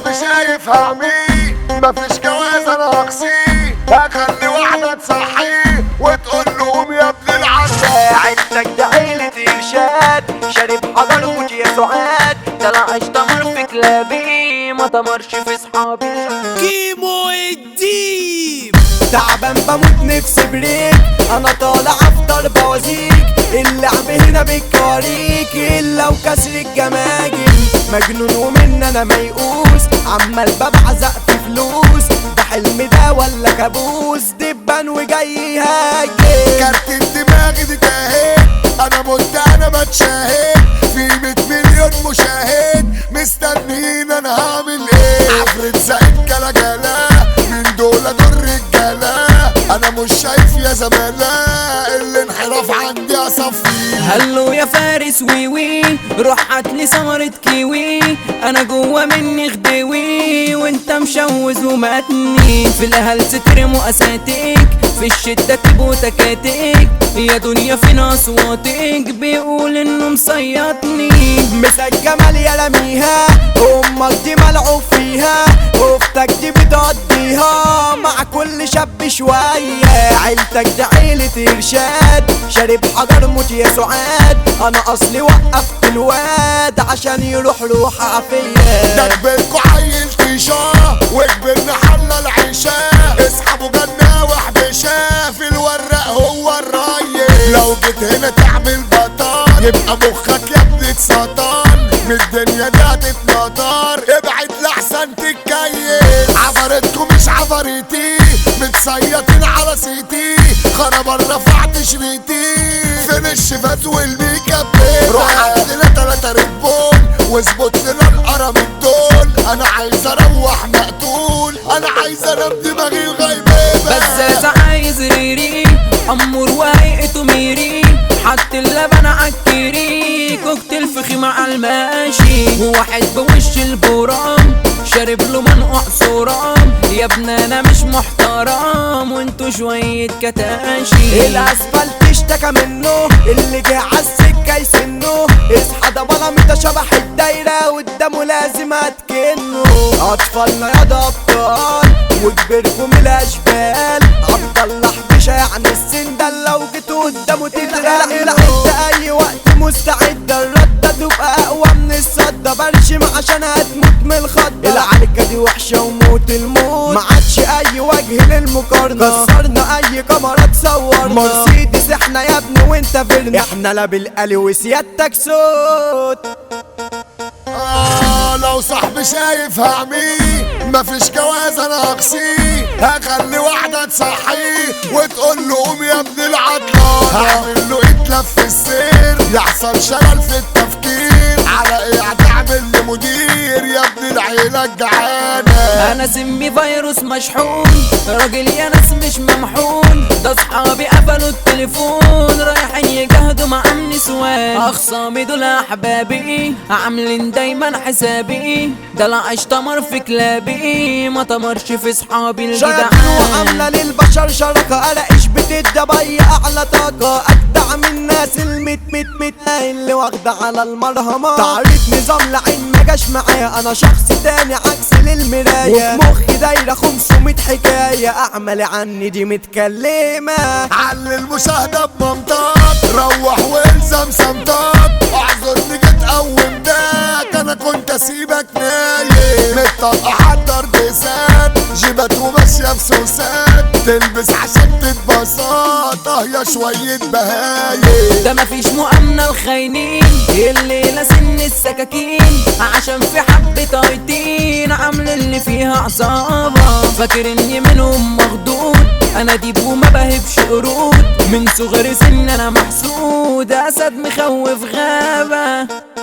صاحبي شايف هعميه مفيش جواز انا هقصيه هخلي واحدة تصحيه وتقول له قوم يا ابن العسل عندك ده عيلة إرشاد شارب حجر وجه يا سعاد طلعش تمر في كلابي ما تمرش في صحابي كيمو الديب تعبان بموت نفسي بريك انا طالع افطر بوازيك اللعب هنا بالكواريك الا وكسر الجماجم مجنون ومن انا ميؤوس عمال ببعزق في فلوس ده حلم ده ولا كابوس دبان وجاي يهاجم كارت دماغي دي تاهت انا مت انا بتشاهد في 100 مليون مشاهد مستنيين انا هعمل ايه عفريت زائد جلا من دول دول رجاله انا مش شايف يا زماله الانحراف عندي اصفيه هلو يا فارس وي وي روح هاتلي ثمرة كيوي انا جوا مني خديوي وانت مشوز ومقتني في الهلس ترموا اساتيك في الشدة تبقوا تكاتيك يا دنيا في ناس واطيك بيقول انه مصيطني مسك جمال يا لميها امك دي ملعوب فيها اختك دي بتقضيها مع كل شاب شوية عيلتك دي عيلة ارشاد شارب حجر موت يا سعاد انا اصلي وقفت الواد عشان يروح له ده عافية كبركوا عيل تيشاه وكبرنا حل العيشاه اسحبوا جنة وحبشاه في الورق هو الرايق لو جيت هنا تعمل بطال يبقى مخك يا ابني اتسطل من الدنيا دي هتتنطر ابعد لحسن تتكيف عفرتكم مش عفريتي متصيطين على سيتي خربان رفعت شريتي فين الشفات والميك اب روح عندنا تلاتة ريد بول واظبط لنا القرم الدول انا عايز اروح مقتول انا عايز انام دماغي الغيبانة بزاز عايز ريري امور وهيئته ميري حط اللبن عالكيري كوكتيل فخي مع الماشي وواحد بوش البرام شارب له منقوع صورام يا ابن انا مش محترم وانتو شوية كتاشي الاسفلت اشتكى منه اللي جه عالسكة يسنه اصحى ده بلمته شبح الدايرة قدامه لازم اتكنه اطفالنا يا ده ابطال وكبركم الاشبال عبد الله حبيشة يعني السن ده لو جيت قدامه تترقى لحد اي وقت مستعد الردة تبقى اقوى من الصدى برشم عشان هتموت من الخضة العركة دي وحشة وموت الموت ما عادش اي وجه للمقارنة كسرنا اي كاميرا تصورنا مرسيدس احنا يا ابني وانت فيرنا احنا لا بالقلي وسيادتك صوت آه لو صاحبي شايف هعميه مفيش جواز انا هقصيه هخلي واحدة تصحيه وتقول له قوم يا ابن العطلان هعمل له اتلف في السير يحصل شلل في التفكير على ايه هتعمل لي مدير يا ابن العيلة الجعانة انا سمي فيروس مشحون راجل يا ناس مش ممحون ده اصحابي قفلوا التليفون رايحين يجاهدوا مع النسوان اخصامي دول احبابي عاملين دايما حسابي ده لا عيش تمر في كلابي ما تمرش في صحابي شرط الجدعان وعاملة للبشر شركة قلقش بتدى بي اعلى طاقة اجدع من الناس الميت ميت ميت اللي واخدة على المرهمة تعريض نظام لعين ما جاش معايا انا شخص تاني عكس للمراية وفي مخي دايرة 500 حكاية اعمل عني دي متكلمة علي المشاهدة بمنطق روح والزم سمطات اعذرني جيت قوم داك انا كنت اسيبك نايم متطقع حضر ديسات جيبات وماشية في سوسات تلبس عشان تتبسط اه يا شوية بهايم ده مفيش مؤامنة الخاينين الليلة سن السكاكين عشان في حبة ايتين عامل اللي فيها عصابة فاكر اني منهم مخدود انا ديب وما بهبش قرود من صغر سن انا محسود اسد مخوف غابة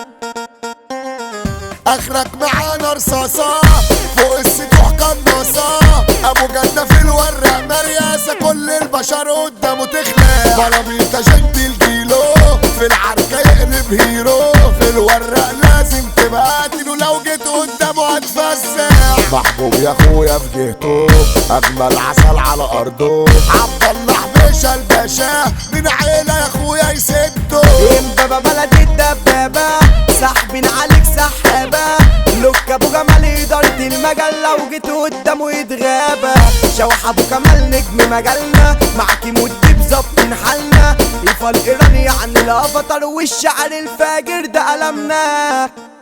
اخرك معانا رصاصة فوق السطوح قناصة ابو جنة في الورق مرياسة كل البشر قدامه تخلق بلابيطة جنت الكيلو في العركة يقلب هيرو في الورق لازم تبقى قاتله لو جيت قدامه هتفزع محبوب يا اخويا في جهته اجمل عسل على ارضه عبد الله حبيشه الباشا من عيله يا اخويا يسده امبابة بلد الدبابة سحبين عليك سحابة لوك ابو جمال ادارة المجال لو جيت قدامه يتغابى شوح ابو كمال نجم مجالنا معاكي مدي بظبط حالنا الفرق ايراني يعني الافاتار والشعر الفاجر ده قلمنا